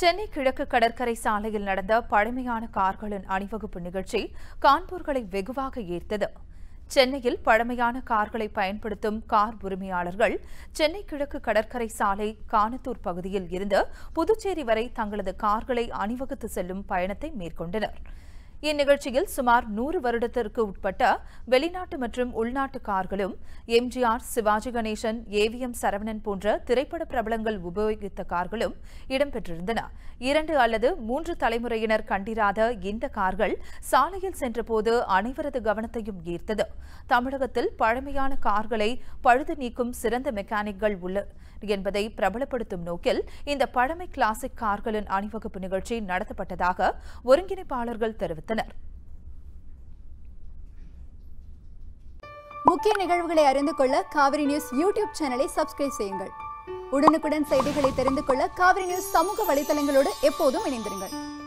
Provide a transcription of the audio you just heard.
சென்னை கிழக்கு கடற்கரை சாலையில் நடந்த பழமையான கார்களின் அணிவகுப்பு நிகழ்ச்சி கான்பூர்களை வெகுவாக ஈர்த்தது சென்னையில் பழமையான கார்களை பயன்படுத்தும் கார் உரிமையாளர்கள் சென்னை கிழக்கு கடற்கரை சாலை கானத்தூர் பகுதியில் இருந்து புதுச்சேரி வரை தங்களது கார்களை அணிவகுத்து செல்லும் பயணத்தை மேற்கொண்டனர் இந்நிகழ்ச்சியில் சுமார் நூறு வருடத்திற்கு உட்பட்ட வெளிநாட்டு மற்றும் உள்நாட்டு கார்களும் எம்ஜிஆர் சிவாஜி கணேசன் ஏவிஎம் சரவணன் போன்ற திரைப்பட பிரபலங்கள் உபயோகித்த கார்களும் இடம்பெற்றிருந்தன இரண்டு அல்லது மூன்று தலைமுறையினர் கண்டிராத இந்த கார்கள் சாலையில் சென்றபோது அனைவரது கவனத்தையும் ஈர்த்தது தமிழகத்தில் பழமையான கார்களை பழுது நீக்கும் சிறந்த மெக்கானிக்கள் உள்ள என்பதை பிரபலப்படுத்தும் நோக்கில் இந்த பழமை கிளாசிக் கார்களின் அணிவகுப்பு நிகழ்ச்சி நடத்தப்பட்டதாக ஒருங்கிணைப்பாளர்கள் தெரிவித்தனர் முக்கிய நிகழ்வுகளை அறிந்து கொள்ள காவிரி நியூஸ் யூடியூப் சேனலை சப்ஸ்கிரைப் செய்யுங்கள் உடனுக்குடன் செய்திகளை தெரிந்து கொள்ள காவிரி நியூஸ் சமூக வலைதளங்களோடு எப்போதும் இணைந்திருங்கள்